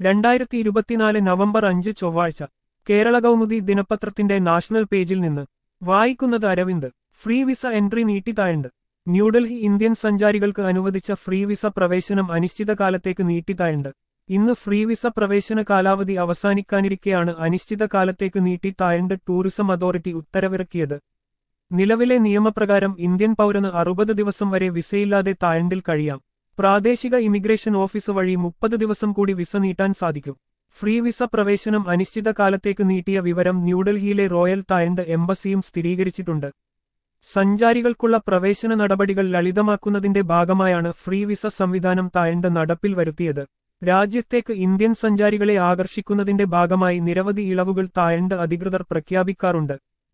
രണ്ടായിരത്തി ഇരുപത്തിനാല് നവംബർ അഞ്ച് ചൊവ്വാഴ്ച കേരള കൗമുദി ദിനപത്രത്തിന്റെ നാഷണൽ പേജിൽ നിന്ന് വായിക്കുന്നത് അരവിന്ദ് ഫ്രീ വിസ എൻട്രി നീട്ടിത്താഴണ്ട് ന്യൂഡൽഹി ഇന്ത്യൻ സഞ്ചാരികൾക്ക് അനുവദിച്ച ഫ്രീ വിസ പ്രവേശനം അനിശ്ചിതകാലത്തേക്ക് നീട്ടിത്താഴണ്ട് ഇന്ന് ഫ്രീ വിസ പ്രവേശന കാലാവധി അവസാനിക്കാനിരിക്കെയാണ് അനിശ്ചിതകാലത്തേക്ക് നീട്ടിത്താഴണ്ട് ടൂറിസം അതോറിറ്റി ഉത്തരവിറക്കിയത് നിലവിലെ നിയമപ്രകാരം ഇന്ത്യൻ പൗരന് അറുപത് ദിവസം വരെ വിസയില്ലാതെ തായണ്ടിൽ കഴിയാം പ്രാദേശിക ഇമിഗ്രേഷൻ ഓഫീസ് വഴി മുപ്പത് ദിവസം കൂടി വിസ നീട്ടാൻ സാധിക്കും ഫ്രീ വിസ പ്രവേശനം അനിശ്ചിതകാലത്തേക്ക് നീട്ടിയ വിവരം ന്യൂഡൽഹിയിലെ റോയൽ തായണ്ട് എംബസിയും സ്ഥിരീകരിച്ചിട്ടുണ്ട് സഞ്ചാരികൾക്കുള്ള പ്രവേശന നടപടികൾ ലളിതമാക്കുന്നതിന്റെ ഭാഗമായാണ് ഫ്രീ വിസ സംവിധാനം തായണ്ട് നടപ്പിൽ വരുത്തിയത് രാജ്യത്തേക്ക് ഇന്ത്യൻ സഞ്ചാരികളെ ആകർഷിക്കുന്നതിന്റെ ഭാഗമായി നിരവധി ഇളവുകൾ തായണ്ട് അധികൃതർ പ്രഖ്യാപിക്കാറുണ്ട്